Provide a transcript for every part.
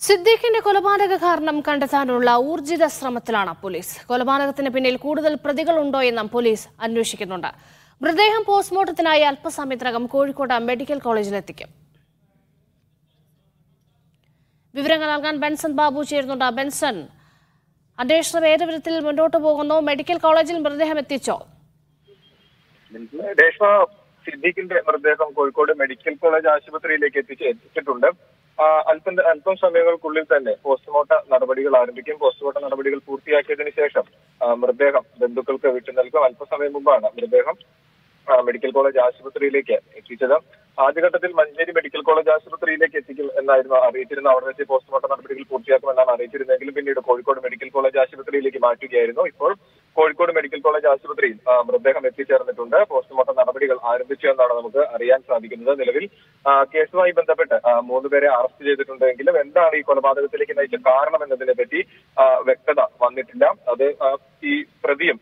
സിദ്ദീഖിന്റെ കൊലപാതക കാരണം കണ്ടെത്താനുള്ള ഊർജിത ശ്രമത്തിലാണ് പോലീസ് കൊലപാതകത്തിന് പിന്നിൽ കൂടുതൽ പ്രതികളുണ്ടോ എന്നും പോലീസ് അന്വേഷിക്കുന്നുണ്ട് മൃതദേഹം പോസ്റ്റ്മോർട്ടത്തിനായി അല്പസമയത്തിനകം കോഴിക്കോട് മെഡിക്കൽ കോളേജിലെത്തിക്കും വിവരങ്ങൾ നൽകാൻ ബെൻസൺ ബാബു ചേരുന്നുണ്ട് ബെൻസൺ അന്വേഷണം ഏത് വിധത്തിൽ മുന്നോട്ട് പോകുന്നു മെഡിക്കൽ കോളേജിൽ മൃതദേഹം എത്തിച്ചോ രേഷ്മ സിദ്ദീഖിന്റെ മൃതദേഹം കോഴിക്കോട് മെഡിക്കൽ കോളേജ് ആശുപത്രിയിലേക്ക് എത്തിച്ച് എത്തിച്ചിട്ടുണ്ട് ആ, അല്പം അല്പം സമയങ്ങൾക്കുള്ളിൽ തന്നെ പോസ്റ്റ്മോർട്ടം നടപടികൾ ആരംഭിക്കും പോസ്റ്റ്മോർട്ടം നടപടികൾ പൂർത്തിയാക്കിയതിനു ശേഷം ആ, മൃതദേഹം ബന്ധുക്കൾക്ക് വിട്ടു നൽകും അല്പസമയം മുമ്പാണ് മൃതദേഹം ആ, മെഡിക്കൽ കോളേജ് ആശുപത്രിയിലേക്ക് എത്തിച്ചത് ആദ്യഘട്ടത്തിൽ മഞ്ചേരി മെഡിക്കൽ കോളേജ് ആശുപത്രിയിലേക്ക് എത്തിക്കും എന്നായിരുന്നു അറിയിച്ചിരുന്നത് അവിടെ വെച്ച് പോസ്റ്റ്മോർട്ടം നടപടികൾ പൂർത്തിയാക്കുമെന്നാണ് അറിയിച്ചിരുന്നെങ്കിലും പിന്നീട് കോഴിക്കോട് മെഡിക്കൽ കോളേജ് ആശുപത്രിയിലേക്ക് മാറ്റുകയായിരുന്നു ഇപ്പോൾ കോഴിക്കോട് മെഡിക്കൽ കോളേജ് ആശുപത്രിയിൽ ആ, മൃതദേഹം എത്തിച്ചേർന്നിട്ടുണ്ട് പോസ്റ്റ്മോർട്ടം നടപടികൾ ആരംഭിച്ചു എന്നാണ് നമുക്ക് അറിയാൻ സാധിക്കുന്നത് നിലവിൽ ആ, കേസുമായി ബന്ധപ്പെട്ട് ആ, മൂന്നുപേരെ അറസ്റ്റ് ചെയ്തിട്ടുണ്ടെങ്കിലും എന്താണ് ഈ കൊലപാതകത്തിലേക്ക് നയിച്ച കാരണം എന്നതിനെ പറ്റി ആ, വ്യക്തത വന്നിട്ടില്ല അത് ആ, ഈ പ്രതിയും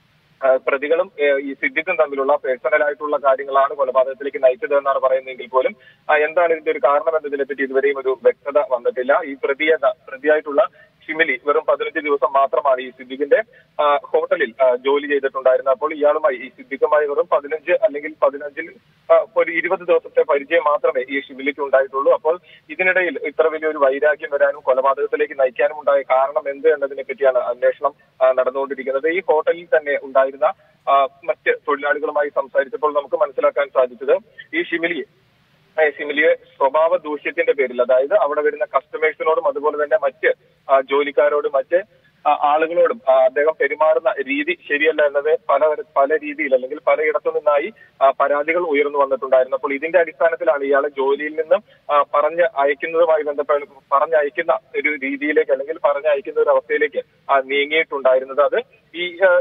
ആ, പ്രതികളും ഏ, ഈ സിദ്ദിഖും തമ്മിലുള്ള പേഴ്സണൽ ആയിട്ടുള്ള കാര്യങ്ങളാണ് കൊലപാതകത്തിലേക്ക് നയിച്ചത് എന്നാണ് പറയുന്നതെങ്കിൽ പോലും ആ, എന്താണ് ഇതിന്റെ ഒരു കാരണം എന്നതിനെ പറ്റി ഇതുവരെയും ഒരു വ്യക്തത വന്നിട്ടില്ല ഈ പ്രതിയെ പ്രതിയായിട്ടുള്ള ഷിമിലി വെറും പതിനഞ്ച് ദിവസം മാത്രമാണ് ഈ സിദ്ദിഖിന്റെ ആ, ഹോട്ടലിൽ ആ, ജോലി ചെയ്തിട്ടുണ്ടായിരുന്നത് അപ്പോൾ ഇയാളുമായി ഈ സിദ്ദിഖുമായി വെറും പതിനഞ്ച് അല്ലെങ്കിൽ പതിനഞ്ചിൽ ആ, ഒരു ഇരുപത് ദിവസത്തെ പരിചയം മാത്രമേ ഈ ഷിമിലിക്ക് ഉണ്ടായിട്ടുള്ളൂ അപ്പോൾ ഇതിനിടയിൽ ഇത്ര വലിയൊരു വൈരാഗ്യം വരാനും കൊലപാതകത്തിലേക്ക് നയിക്കാനും ഉണ്ടായ കാരണം എന്ത് എന്നതിനെ പറ്റിയാണ് അന്വേഷണം ആ, നടന്നുകൊണ്ടിരിക്കുന്നത് ഈ ഹോട്ടലിൽ തന്നെ ഉണ്ടായിരുന്ന ആ, മറ്റ് തൊഴിലാളികളുമായി സംസാരിച്ചപ്പോൾ നമുക്ക് മനസ്സിലാക്കാൻ സാധിച്ചത് ഈ ഷിമിലി ആ, സിമിലിയെ സ്വഭാവ ദൂഷ്യത്തിന്റെ പേരിൽ അതായത് അവിടെ വരുന്ന കസ്റ്റമേഴ്സിനോടും അതുപോലെ തന്നെ മറ്റ് ആ, ജോലിക്കാരോടും മറ്റ് ആ, ആളുകളോടും ആ, അദ്ദേഹം പെരുമാറുന്ന രീതി ശരിയല്ല എന്നത് പല പല രീതിയിൽ അല്ലെങ്കിൽ പലയിടത്തു നിന്നായി ആ, പരാതികൾ ഉയർന്നു വന്നിട്ടുണ്ടായിരുന്നു അപ്പോൾ ഇതിന്റെ അടിസ്ഥാനത്തിലാണ് ഇയാളെ ജോലിയിൽ നിന്നും ആ, പറഞ്ഞ് അയക്കുന്നതുമായി ബന്ധപ്പെട്ട് പറഞ്ഞയക്കുന്ന ഒരു രീതിയിലേക്ക് അല്ലെങ്കിൽ പറഞ്ഞയക്കുന്ന ഒരു അവസ്ഥയിലേക്ക് ആ, നീങ്ങിയിട്ടുണ്ടായിരുന്നത് അത് ഈ ആ,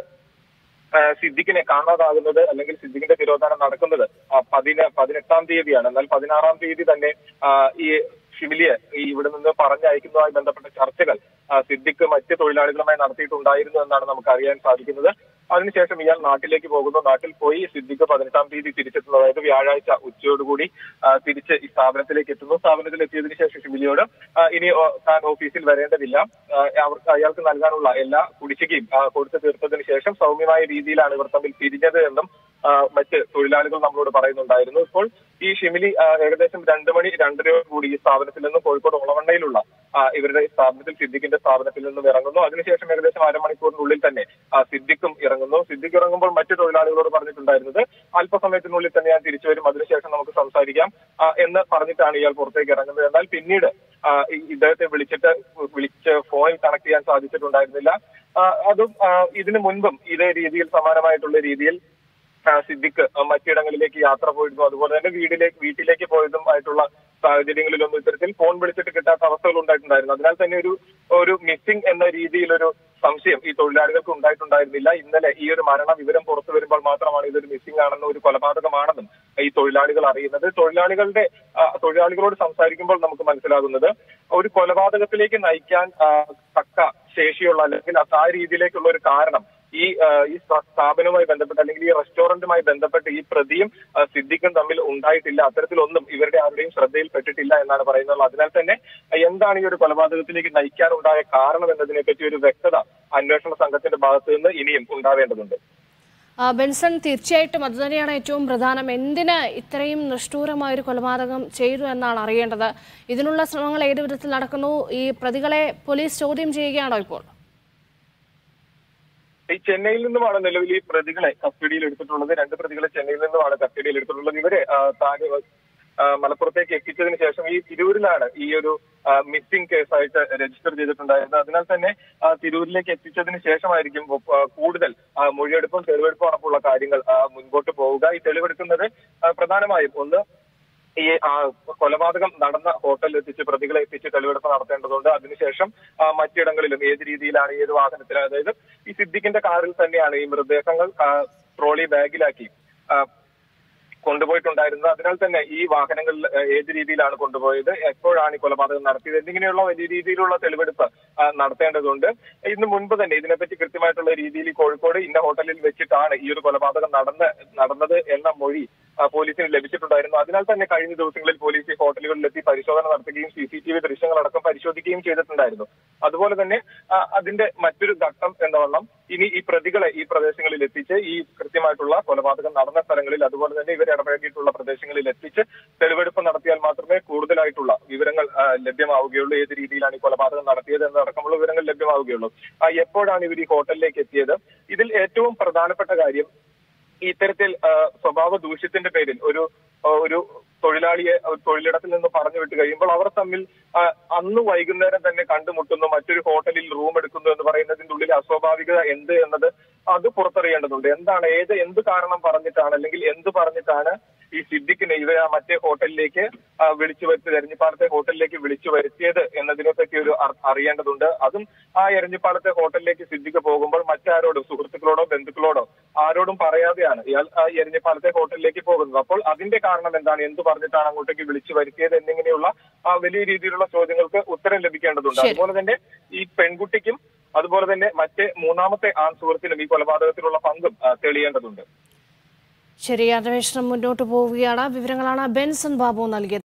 ആ, സിദ്ദിഖിനെ കാണാതാകുന്നത് അല്ലെങ്കിൽ സിദ്ദിഖിന്റെ തിരോധാനം നടക്കുന്നത് ആ, പതിന പതിനെട്ടാം തീയതിയാണ് എന്നാൽ പതിനാറാം തീയതി തന്നെ ആ, ഈ ഷിമിലിയെ ഈ ഇവിടെ നിന്ന് പറഞ്ഞയക്കുന്നതുമായി ബന്ധപ്പെട്ട ചർച്ചകൾ ആ, സിദ്ദിഖ് മറ്റ് തൊഴിലാളികളുമായി നടത്തിയിട്ടുണ്ടായിരുന്നു എന്നാണ് നമുക്ക് അറിയാൻ സാധിക്കുന്നത് അതിനുശേഷം ഇയാൾ നാട്ടിലേക്ക് പോകുന്നു നാട്ടിൽ പോയി സിദ്ദിഖ് പതിനെട്ടാം തീയതി തിരിച്ചെത്തുന്നു അതായത് വ്യാഴാഴ്ച ഉച്ചയോടുകൂടി ആ, തിരിച്ച് ഈ സ്ഥാപനത്തിലേക്ക് എത്തുന്നു സ്ഥാപനത്തിൽ എത്തിയതിനു ശേഷം ഷിമിലിയോട് ആ, ഇനി ഓ, താൻ ഓഫീസിൽ വരേണ്ടതില്ല ആ, അവർക്ക് അയാൾക്ക് നൽകാനുള്ള എല്ലാ കുടിശ്ശികയും ആ, കൊടുത്തു തീർത്തതിനു ശേഷം സൗമ്യമായ രീതിയിലാണ് ഇവർ തമ്മിൽ പിരിഞ്ഞത് എന്നും ആ, മറ്റ് തൊഴിലാളികൾ നമ്മളോട് പറയുന്നുണ്ടായിരുന്നു ഇപ്പോൾ ഈ ഷിമിലി ആ, ഏകദേശം രണ്ടു മണി രണ്ടരയോട് കൂടി ഈ സ്ഥാപനത്തിൽ നിന്നും കോഴിക്കോട് ഒളവണ്ണയിലുള്ള ആ, ഇവരുടെ സ്ഥാപനത്തിൽ സിദ്ദിഖിന്റെ സ്ഥാപനത്തിൽ നിന്നും ഇറങ്ങുന്നു അതിനുശേഷം ഏകദേശം അരമണിക്കൂറിനുള്ളിൽ തന്നെ ആ, സിദ്ദിഖും ഇറങ്ങുന്നു സിദ്ദിഖ് ഇറങ്ങുമ്പോൾ മറ്റു തൊഴിലാളികളോട് പറഞ്ഞിട്ടുണ്ടായിരുന്നത് അല്പസമയത്തിനുള്ളിൽ തന്നെ ഞാൻ തിരിച്ചു വരും അതിനുശേഷം നമുക്ക് സംസാരിക്കാം ആ, എന്ന് പറഞ്ഞിട്ടാണ് ഇയാൾ പുറത്തേക്ക് ഇറങ്ങുന്നത് എന്നാൽ പിന്നീട് ആ, ഈ ഇദ്ദേഹത്തെ വിളിച്ചിട്ട് വിളിച്ച് ഫോണിൽ കണക്ട് ചെയ്യാൻ സാധിച്ചിട്ടുണ്ടായിരുന്നില്ല ആ, അതും ആ, ഇതിനു മുൻപും ഇതേ രീതിയിൽ സമാനമായിട്ടുള്ള രീതിയിൽ ആ, സിദ്ദിഖ് ആ, മറ്റിടങ്ങളിലേക്ക് യാത്ര പോയിരുന്നു അതുപോലെ തന്നെ വീട്ടിലേക്ക് വീട്ടിലേക്ക് പോയതും ആയിട്ടുള്ള സാഹചര്യങ്ങളിലൊന്നും ഇത്തരത്തിൽ ഫോൺ വിളിച്ചിട്ട് കിട്ടാത്ത അവസ്ഥകൾ ഉണ്ടായിട്ടുണ്ടായിരുന്നു അതിനാൽ തന്നെ ഒരു ഒരു മിസ്സിംഗ് എന്ന രീതിയിലൊരു സംശയം ഈ തൊഴിലാളികൾക്ക് ഉണ്ടായിട്ടുണ്ടായിരുന്നില്ല ഇന്നലെ ഈ ഒരു മരണ വിവരം പുറത്തു വരുമ്പോൾ മാത്രമാണ് ഇതൊരു മിസ്സിംഗ് ആണെന്നും ഒരു കൊലപാതകമാണെന്നും ഈ തൊഴിലാളികൾ അറിയുന്നത് തൊഴിലാളികളുടെ ആ, തൊഴിലാളികളോട് സംസാരിക്കുമ്പോൾ നമുക്ക് മനസ്സിലാകുന്നത് ഒരു കൊലപാതകത്തിലേക്ക് നയിക്കാൻ ആ, തക്ക ശേഷിയുള്ള അല്ലെങ്കിൽ അത് ആ രീതിയിലേക്കുള്ള ഒരു കാരണം ഈ ആ, ഈ സ്ഥാ- സ്ഥാപനവുമായി ബന്ധപ്പെട്ട് അല്ലെങ്കിൽ ഈ റെസ്റ്റോറന്റുമായി ബന്ധപ്പെട്ട് ഈ പ്രതിയും ആ, സിദ്ദിഖും തമ്മിൽ ഉണ്ടായിട്ടില്ല അത്തരത്തിലൊന്നും ഇവരുടെ ആരുടെയും ശ്രദ്ധയിൽപ്പെട്ടിട്ടില്ല എന്നാണ് പറയുന്നത് അതിനാൽ തന്നെ എന്താണ് ഈ ഒരു കൊലപാതകത്തിലേക്ക് നയിക്കാനുണ്ടായ കാരണം എന്നതിനെ പറ്റി ഒരു വ്യക്തത അന്വേഷണ സംഘത്തിന്റെ ഭാഗത്ത് നിന്ന് ഇനിയും ഉണ്ടാവേണ്ടതുണ്ട് ആ, ബെൻസൺ തീർച്ചയായിട്ടും അതുതന്നെയാണ് ഏറ്റവും പ്രധാനം എന്തിന് ഇത്രയും നിഷ്ഠൂരമായ ഒരു കൊലപാതകം ചെയ്തു എന്നാണ് അറിയേണ്ടത് ഇതിനുള്ള ശ്രമങ്ങൾ ഏത് വിധത്തിൽ നടക്കുന്നു ഈ പ്രതികളെ പോലീസ് ചോദ്യം ചെയ്യുകയാണോ ഇപ്പോൾ ഈ ചെന്നൈയിൽ നിന്നുമാണ് നിലവിൽ ഈ പ്രതികളെ കസ്റ്റഡിയിൽ എടുത്തിട്ടുള്ളത് രണ്ട് പ്രതികളെ ചെന്നൈയിൽ നിന്നുമാണ് കസ്റ്റഡിയിൽ എടുത്തിട്ടുള്ളത് ഇവരെ ആ, താഴെ ആ, മലപ്പുറത്തേക്ക് എത്തിച്ചതിന് ശേഷം ഈ തിരൂരിലാണ് ഈ ഒരു മിസ്സിംഗ് കേസായിട്ട് രജിസ്റ്റർ ചെയ്തിട്ടുണ്ടായിരുന്നത് അതിനാൽ തന്നെ ആ, തിരൂരിലേക്ക് എത്തിച്ചതിന് ശേഷമായിരിക്കും ആ, കൂടുതൽ ആ, മൊഴിയെടുപ്പും തെളിവെടുപ്പും അടക്കമുള്ള കാര്യങ്ങൾ ആ, മുൻപോട്ട് പോവുക ഈ തെളിവെടുക്കുന്നത് ആ, പ്രധാനമായും ഒന്ന് ഈ ആ, കൊലപാതകം നടന്ന ഹോട്ടലിൽ എത്തിച്ച് പ്രതികളെ എത്തിച്ച് തെളിവെടുപ്പ് നടത്തേണ്ടതുണ്ട് അതിനുശേഷം ആ, മറ്റിടങ്ങളിലും ഏത് രീതിയിലാണ് ഏത് വാഹനത്തിലാണ് അതായത് ഈ സിദ്ദിഖിന്റെ കാറിൽ തന്നെയാണ് ഈ മൃതദേഹങ്ങൾ ആ, ട്രോളി ബാഗിലാക്കി ആ, കൊണ്ടുപോയിട്ടുണ്ടായിരുന്നത് അതിനാൽ തന്നെ ഈ വാഹനങ്ങളിൽ ഏഹ്, ഏത് രീതിയിലാണ് കൊണ്ടുപോയത് എപ്പോഴാണ് ഈ കൊലപാതകം നടത്തിയത് എന്നിങ്ങനെയുള്ള വലിയ രീതിയിലുള്ള തെളിവെടുപ്പ് ആ, നടത്തേണ്ടതുണ്ട് ഇന്ന് മുൻപ് തന്നെ ഇതിനെപ്പറ്റി കൃത്യമായിട്ടുള്ള രീതിയിൽ ഈ കോഴിക്കോട് ഇന്ന ഹോട്ടലിൽ വെച്ചിട്ടാണ് ഈ ഒരു കൊലപാതകം നടന്ന് നടന്നത് എന്ന മൊഴി ആ, പോലീസിന് ലഭിച്ചിട്ടുണ്ടായിരുന്നു അതിനാൽ തന്നെ കഴിഞ്ഞ ദിവസങ്ങളിൽ പോലീസ് ഈ ഹോട്ടലുകളിലെത്തി പരിശോധന നടത്തുകയും സി സി ടി വി ദൃശ്യങ്ങളടക്കം പരിശോധിക്കുകയും ചെയ്തിട്ടുണ്ടായിരുന്നു അതുപോലെ തന്നെ ആ, അതിന്റെ മറ്റൊരു ഘട്ടം എന്ന വണ്ണം ഇനി ഈ പ്രതികളെ ഈ പ്രദേശങ്ങളിൽ എത്തിച്ച് ഈ കൃത്യമായിട്ടുള്ള കൊലപാതകം നടന്ന സ്ഥലങ്ങളിൽ അതുപോലെ തന്നെ ഇവർ ഇടപഴകിയിട്ടുള്ള പ്രദേശങ്ങളിൽ എത്തിച്ച് തെളിവെടുപ്പ് നടത്തിയാൽ മാത്രമേ കൂടുതലായിട്ടുള്ള വിവരങ്ങൾ ആ, ലഭ്യമാവുകയുള്ളൂ ഏത് രീതിയിലാണ് ഈ കൊലപാതകം നടത്തിയത് എന്നതടക്കമുള്ള വിവരങ്ങൾ ലഭ്യമാവുകയുള്ളൂ ആ, എപ്പോഴാണ് ഇവർ ഈ ഹോട്ടലിലേക്ക് എത്തിയത് ഇതിൽ ഏറ്റവും പ്രധാനപ്പെട്ട കാര്യം ഇത്തരത്തിൽ ആ, സ്വഭാവ ദൂഷ്യത്തിന്റെ പേരിൽ ഒരു ആ, ഒരു തൊഴിലാളിയെ ഒരു തൊഴിലിടത്തിൽ നിന്ന് പറഞ്ഞു വിട്ട് കഴിയുമ്പോൾ അവർ തമ്മിൽ ആ, അന്ന് വൈകുന്നേരം തന്നെ കണ്ടുമുട്ടുന്നു മറ്റൊരു ഹോട്ടലിൽ റൂം എടുക്കുന്നു എന്ന് പറയുന്നതിന്റെ ഉള്ളിൽ അസ്വാഭാവികത എന്ത് എന്നത് അത് പുറത്തറിയേണ്ടതുണ്ട് എന്താണ് ഏത് എന്ത് കാരണം പറഞ്ഞിട്ടാണ് അല്ലെങ്കിൽ എന്ത് പറഞ്ഞിട്ടാണ് ഈ സിദ്ദിഖിനെ ഇവർ ആ മറ്റേ ഹോട്ടലിലേക്ക് ആ, വിളിച്ചു വരുത്തി എരഞ്ഞിപ്പാലത്തെ ഹോട്ടലിലേക്ക് വിളിച്ചു വരുത്തിയത് എന്നതിനെ പറ്റി ഒരു അർ- അറിയേണ്ടതുണ്ട് അതും ആ എരഞ്ഞിപ്പാലത്തെ ഹോട്ടലിലേക്ക് സിദ്ദിഖ് പോകുമ്പോൾ മറ്റാരോടും സുഹൃത്തുക്കളോടോ ബന്ധുക്കളോടോ ആരോടും പറയാതെയാണ് ഇയാൾ ആ എരഞ്ഞിപ്പാലത്തെ ഹോട്ടലിലേക്ക് പോകുന്നത് അപ്പോൾ അതിന്റെ കാരണം എന്താണ് എന്ത് പറഞ്ഞിട്ടാണ് അങ്ങോട്ടേക്ക് വിളിച്ചു വരുത്തിയത് എന്നിങ്ങനെയുള്ള ആ വലിയ രീതിയിലുള്ള ചോദ്യങ്ങൾക്ക് ഉത്തരം ലഭിക്കേണ്ടതുണ്ട് ശരി. അതുപോലെ തന്നെ ഈ പെൺകുട്ടിക്കും അതുപോലെ തന്നെ മറ്റേ മൂന്നാമത്തെ ആൺ സുഹൃത്തിനും ഈ കൊലപാതകത്തിലുള്ള പങ്കും ആ, തെളിയേണ്ടതുണ്ട് ശരി അന്വേഷണം മുന്നോട്ട് പോവുകയാണ് വിവരങ്ങളാണ് ബെൻസൺ ബാബു നൽകിയത്